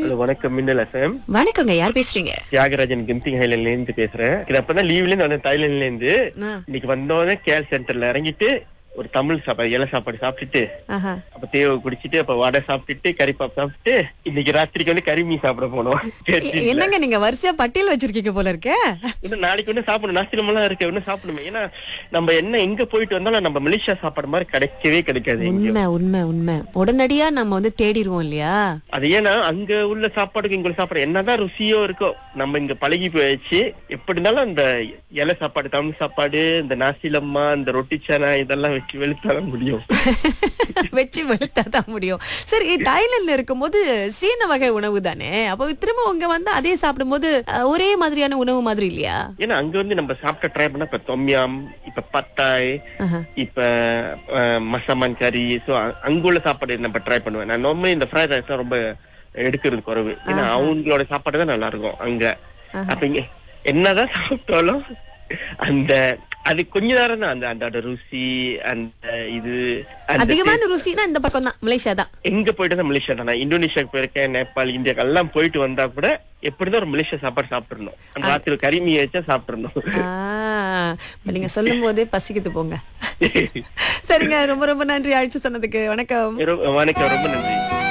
Hello வணக்கம் மின்னல் FM வணக்கங்க யார் பேசுறீங்க தியாகராஜன் கிம்சிங் ஹைலண்ட்ல இருந்து பேசுறேன் இது அப்பதான் லீவ்ல இருந்து வந்தேன் தாய்லாந்துல இருந்து ஆ, இன்னைக்கு வந்தோடனே கேல் சென்டர்ல இறங்கிட்டு ஒரு தமிழ் சாப்பாடு இலை சாப்பாடு சாப்பிட்டுட்டு ஆஹா. அப்ப தேவை குடிச்சிட்டு அப்ப வடை சாப்பிட்டுட்டு கறி பாப் சாப்பிட்டு இன்னைக்கு ராத்திரிக்கு வந்து கறி மீன் சாப்பிட போனோம் எ- என்னங்க நீங்க வரிசையா பட்டியல் வச்சிருக்கீங்க போல இருக்க இன்னும் நாளைக்கு ஒண்ணு சாப்பிடணும் நாஸ்திரமெல்லாம் இருக்கு ஒண்ணு சாப்பிடணுமே ஏன்னா நம்ம என்ன எங்க போயிட்டு வந்தாலும் நம்ம மலேசியா சாப்பாடு மாதிரி கிடைக்கவே கிடைக்காது எங்கேயும் உண்மை உண்மை உண்மை உடனடியா நம்ம வந்து தேடிடுவோம் இல்லையா அது ஏன்னா அங்க உள்ள சாப்பாடுக்கு இங்க உள்ள சாப்பாடு என்னதான் ருசியோ இருக்கோ நம்ம இங்க பழகி போயிடுச்சு எப்படி இருந்தாலும் அந்த இலை சாப்பாடு தமிழ் சாப்பாடு இந்த நாசிலம்மா இந்த ரொட்டி சேனா இதெல்லாம் வச்சு வெளுத்தாதான் முடியும் வச்சு வெளுத்தாதான் முடியும் சரி தாய்லாந்துல இருக்கும்போது சீன வகை உணவு தானே அப்போ திரும்ப உங்க வந்து அதே சாப்பிடும்போது அஹ், ஒரே மாதிரியான உணவு மாதிரி இல்லையா ஏன்னா அங்க வந்து நம்ம சாப்பிட்ட ட்ரை பண்ணா இப்ப தொம்யாம் இப்ப பத்தாய் ஆஹா. இப்ப அஹ், மசமான் கறி சோ அங்க உள்ள சாப்பாடு நம்ம ட்ரை பண்ணுவேன் நான் நார்மலி இந்த ஃப்ரைட் ரைஸ் ரொம்ப எடுக்கிறது குறைவு ஏன்னா அவங்களோட சாப்பாடு தான் நல்லா இருக்கும் அங்க அப்ப இங்க என்னதான் சாப்பிட்டாலும் அந்த அது கொஞ்ச நேரம் தான் அந்த அந்த ருசி அந்த இது அந்த அதிகமான ருசினா இந்த பக்கம் தான் மலேசியா தான் எங்க போயிட்டு தான் மலேசியா தான் நான் இந்தோனேஷியாக்கு போயிருக்கேன் நேபாள் இந்தியாக்கு எல்லாம் போயிட்டு வந்தா கூட எப்படிதான் ஒரு மலேசியா சாப்பாடு சாப்பிட்டுருந்தோம் அந்த ராத்திரி கறிமீ வச்சா சாப்பிட்டுருந்தோம் ஆ, இப்ப நீங்க சொல்லும் போதே பசிக்குது போங்க சரிங்க ரொம்ப ரொம்ப நன்றி அழைச்சு சொன்னதுக்கு வணக்கம் வணக்கம் ரொம்ப நன்றி